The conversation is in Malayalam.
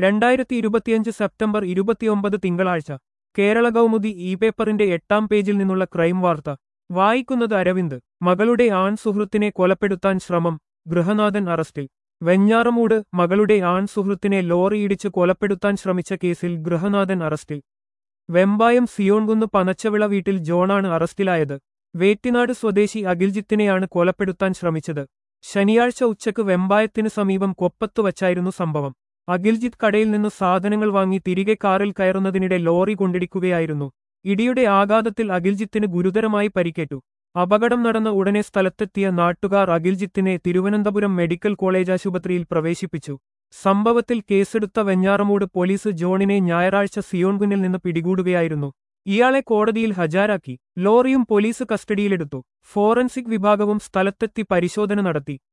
രണ്ടായിരത്തി ഇരുപത്തിയഞ്ച് സെപ്റ്റംബർ ഇരുപത്തിയൊമ്പത് തിങ്കളാഴ്ച കേരള കൗമുദി ഇ പേപ്പറിന്റെ എട്ടാം പേജിൽ നിന്നുള്ള ക്രൈം വാർത്ത വായിക്കുന്നത് അരവിന്ദ് മകളുടെ ആൺ സുഹൃത്തിനെ കൊലപ്പെടുത്താൻ ശ്രമം ഗൃഹനാഥൻ അറസ്റ്റിൽ വെഞ്ഞാറമൂട് മകളുടെ ആൺ സുഹൃത്തിനെ ലോറിയിടിച്ച് കൊലപ്പെടുത്താൻ ശ്രമിച്ച കേസിൽ ഗൃഹനാഥൻ അറസ്റ്റിൽ വെമ്പായം സിയോൺകുന്ന് പനച്ചവിള വീട്ടിൽ ജോണാണ് അറസ്റ്റിലായത് വേറ്റിനാട് സ്വദേശി അഖിൽജിത്തിനെയാണ് കൊലപ്പെടുത്താൻ ശ്രമിച്ചത് ശനിയാഴ്ച ഉച്ചക്ക് വെമ്പായത്തിന് സമീപം കൊപ്പത്ത് വച്ചായിരുന്നു സംഭവം അഖിൽജിത്ത് കടയിൽ നിന്ന് സാധനങ്ങൾ വാങ്ങി തിരികെ കാറിൽ കയറുന്നതിനിടെ ലോറി കൊണ്ടിടിക്കുകയായിരുന്നു ഇടിയുടെ ആഘാതത്തിൽ അഖിൽജിത്തിന് ഗുരുതരമായി പരിക്കേറ്റു അപകടം നടന്ന ഉടനെ സ്ഥലത്തെത്തിയ നാട്ടുകാർ അഖിൽജിത്തിനെ തിരുവനന്തപുരം മെഡിക്കൽ കോളേജ് ആശുപത്രിയിൽ പ്രവേശിപ്പിച്ചു സംഭവത്തിൽ കേസെടുത്ത വെഞ്ഞാറമൂട് പോലീസ് ജോണിനെ ഞായറാഴ്ച സിയോൺകുന്നിൽ നിന്ന് പിടികൂടുകയായിരുന്നു ഇയാളെ കോടതിയിൽ ഹജാരാക്കി ലോറിയും പോലീസ് കസ്റ്റഡിയിലെടുത്തു ഫോറൻസിക് വിഭാഗവും സ്ഥലത്തെത്തി പരിശോധന നടത്തി